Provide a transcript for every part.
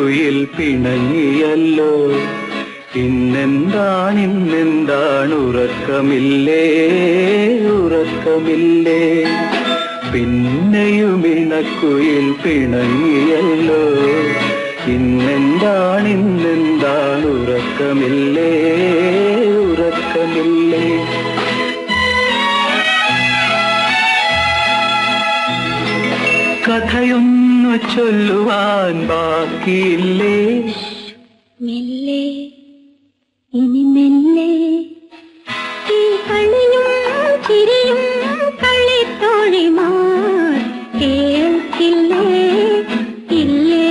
ഇണക്കുയിൽ പിണങ്ങിയല്ലോ ഇന്നെന്താണ് ഇന്നെന്താണ് ഉറക്കമില്ലേ ഉറക്കമില്ലേ പിന്നെയും ഇണക്കുയിൽ പിണങ്ങിയല്ലോ ഇന്നെന്താണ് ഇന്നെന്താണ് ഉറക്കമില്ലേ ഉറക്കമില്ലേ കഥയൊന്നു ചൊല്ലുവാൻ ബാക്കിയില്ലേ മെല്ലെ ഇനി മെല്ലെ ഈ കളിയും ചിരിയും കളിത്തോഴിമാർ കേൾക്കില്ലേ ഇല്ലേ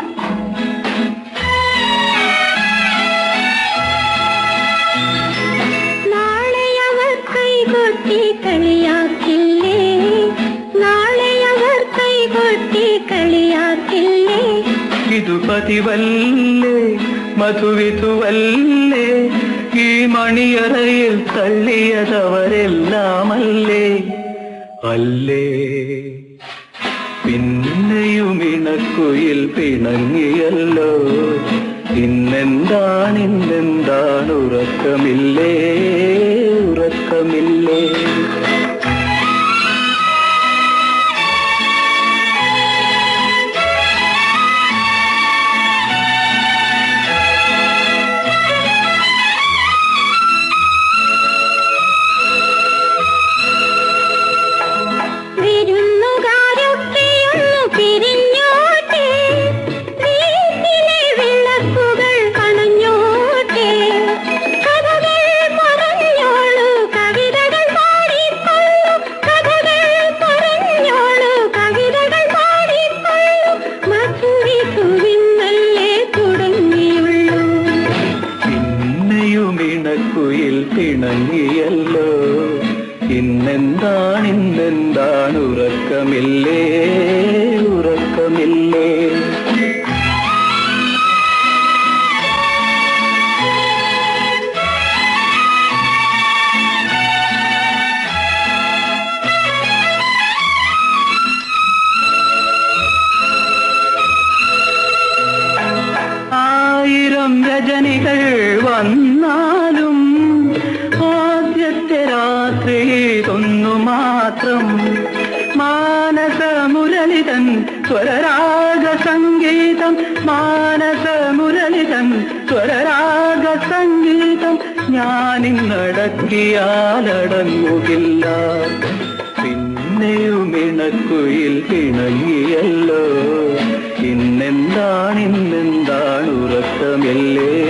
നാളെ അവർ കൈകൊട്ടി കളിയാക്കില്ലേ നാളെ അവർ കൈകൊട്ടി കളിയാക്കില്ലേ ഇതു പതിവല്ലേ മധുവിധുവല്ലേ ഈ മണിയറയിൽ തള്ളിയതവരെല്ലാമല്ലേ അല്ലേ പിന്നെയും ഇണക്കുയിൽ പിണങ്ങിയല്ലോ ഇന്നെന്താണ് ഇന്നെന്താണ് ഉറക്കമില്ലേ ഉറക്കമില്ലേ വിരുന്നുകാരൊക്കെയൊന്നു പിരിഞ്ഞോട്ടെ വീട്ടിലെ വിളക്കുകൾ അണഞ്ഞോട്ടെ കഥകൾ പറഞ്ഞോളൂ കവിതകൾ പാടിക്കൊള്ളു കഥകൾ പറഞ്ഞോളൂ കവിതകൾ പാടിക്കൊള്ളു മധുരിതുവിന്നല്ലേ തുടങ്ങിയുള്ളൂ പിന്നെയും ഇണക്കുയിൽ പിണങ്ങിയല്ലോ ഇന്നെന്താണ് ഇന്നെന്താണ് ഉറക്കമില്ലേ ഉറക്കമില്ലേ ആയിരം രജനികൾ വന്നാലും ആദ്യത്തെ രാത്രി ഇതൊന്നു മാത്രം മാനസ മുരളിതൻ സ്വരരാഗ സംഗീതം മാനസ മുരളിതൻ സ്വരരാഗ സംഗീതം ഞാനിന്നടക്കിയാലടങ്ങുകില്ല പിന്നെയും ഇണക്കുയിൽ പിണങ്ങിയല്ലോ ഇന്നെന്താണ് ഇന്നെന്താണ് ഉറക്കമില്ലേ